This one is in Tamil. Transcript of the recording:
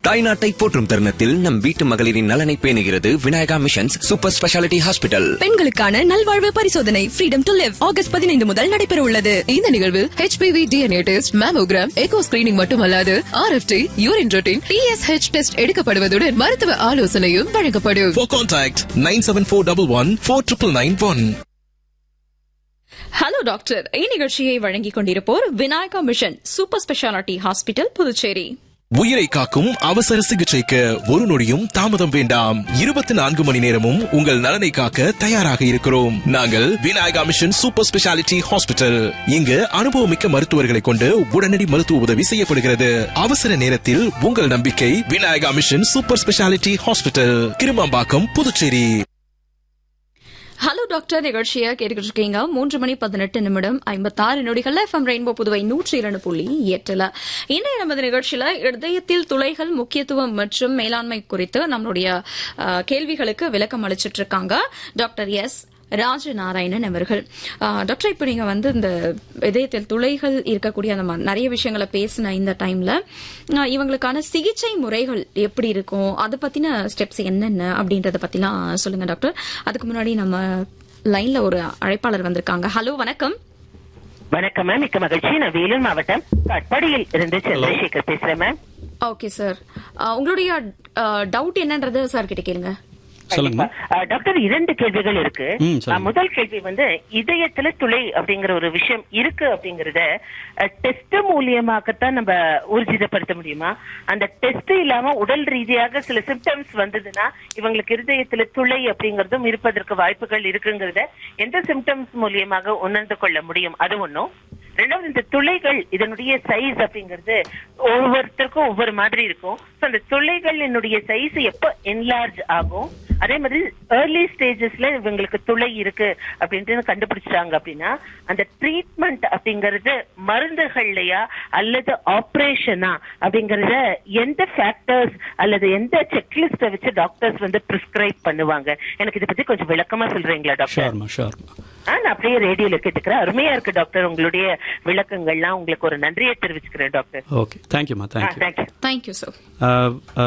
தாய்நாட்டை போற்றும் தருணத்தில் நம் வீட்டு மகளிரின் நலனை பேணுகிறது Vinayaka missions super speciality hospital பெண்களுக்கான நல்வாழ்வு பரிசோதனை ஃப்ரீடம் டு லிவ் ஆகஸ்ட் பதினைந்து முதல் நடைபெற உள்ளது இந்த நிகழ்வில் HPV DNA test mammogram echo screening மட்டுமல்லாது RFT urine routine TSH test எடுக்கப்படுவதுடன் மருத்துவ ஆலோசனையும் வழங்கப்படும் For contact 97411 4991. ஹலோ டாக்டர் இந்நிகழ்ச்சியை வழங்கிக் கொண்டிருப்போர் Vinayaka mission super speciality hospital Puducherry உயிரை காக்கும் அவசர சிகிச்சைக்கு ஒரு நொடியும் தாமதம் வேண்டாம் இருபத்தி நான்கு மணி நேரமும் உங்கள் நலனை காக்க தயாராக இருக்கிறோம் நாங்கள் Vinayaka mission super speciality hospital இங்கு அனுபவமிக்க மருத்துவர்களை கொண்டு உடனடி மருத்துவ உதவி செய்யப்படுகிறது அவசர நேரத்தில் உங்கள் நம்பிக்கை Vinayaka mission super speciality hospital Kirumampakkam Puducherry hello doctor நிகழ்ச்சியை கேட்டுக்கிட்டு இருக்கீங்க மூன்று மணி பதினெட்டு நிமிடம் ஐம்பத்தாறு நொடிகள் எஃப்எம் ரெயின்போ புதுவை நூற்றி இரண்டு புள்ளி எட்டுல இன்றைய நமது நிகழ்ச்சியில இதயத்தில் துளைகள் முக்கியத்துவம் மற்றும் மேலாண்மை குறித்து நம்மளுடைய அஹ், கேள்விகளுக்கு விளக்கம் அளிச்சிட்டு இருக்காங்க டாக்டர் எஸ் ராஜநாராயணன் அவர்கள் அஹ், டாக்டர் இப்போ நீங்க வந்து இந்த இதயத்தில் துளைகள் இருக்கக்கூடிய அந்த ம- நிறைய விஷயங்களை பேசின இந்த டைம்ல அஹ், இவங்களுக்கான சிகிச்சை முறைகள் எப்படி இருக்கும் அதை பத்தின ஸ்டெப்ஸ் என்னென்ன அப்படின்றத பத்திலாம் சொல்லுங்க டாக்டர் அதுக்கு முன்னாடி நம்ம லைன்ல ஒரு அழைப்பாளர் வந்திருக்காங்க ஹலோ வணக்கம் வணக்கம் மேம் மிக்க மகிழ்ச்சி நான் வேலூர் மாவட்டம் கட்பாடியில் இருந்து சந்திரசேகர் பேசுறேன் மேம் ஓகே சார் உங்களுடைய டவுட் என்னன்றது சார் கிட்ட கேளுங்க சொல்லுங்க ஆ, டாக்டர் இரண்டு கேள்விகள் இருக்கு ம், சொல்லுங்க. ஆ, முதல் கேள்வி வந்து இதயத்துல துளை அப்படிங்கிற ஒரு விஷயம் இருக்கு அப்படிங்கறத டெஸ்ட் மூலியமாகத்தான் நம்ம ஊர்ஜிதப்படுத்த முடியுமா அந்த டெஸ்ட் இல்லாம உடல் ரீதியாக சில சிம்டம்ஸ் வந்ததுன்னா இவங்களுக்கு இருதயத்துல துளை அப்படிங்கறதும் இருப்பதற்கு வாய்ப்புகள் இருக்குங்கிறத எந்த சிம்டம்ஸ் மூலியமாக உணர்ந்து கொள்ள முடியும் அது ஒண்ணும் ரெண்டாவது இந்த துளைகள் இதனுடைய சைஸ் அப்படிங்கிறது ஒவ்வொருத்தருக்கும் ஒவ்வொரு மாதிரி இருக்கும் So, அந்த துளைகளினுடைய சைஸ் எப்ப என்லார்ஜ் ஆகும் அதே மாதிரி ஏர்லி ஸ்டேஜஸ்ல இவங்களுக்கு துளை இருக்கு அப்படின்ட்டு கண்டுபிடிச்சிட்டாங்க அப்படின்னா அந்த ட்ரீட்மெண்ட் அப்படிங்கறது மருந்துகள்லையா அல்லது ஆபரேஷனா அப்படிங்கறத எந்த ஃபேக்டர்ஸ் அல்லது எந்த செக்லிஸ்ட வச்சு டாக்டர்ஸ் வந்து பிரிஸ்கிரைப் பண்ணுவாங்க எனக்கு இதை பத்தி கொஞ்சம் விளக்கமா சொல்றீங்களா டாக்டர் ஷோர்மா ஷோர்மா ஆ, நான் அப்படியே ரேடியோல கேட்டுக்கிறேன் அருமையா இருக்கு டாக்டர் உங்களுடைய விளக்கங்கள்லாம் உங்களுக்கு ஒரு நன்றியை தெரிவிச்சுக்கிறேன் டாக்டர் ஓகே தேங்க்யூமா தேங்க்யூ தேங்க்யூ தேங்க்யூ சார்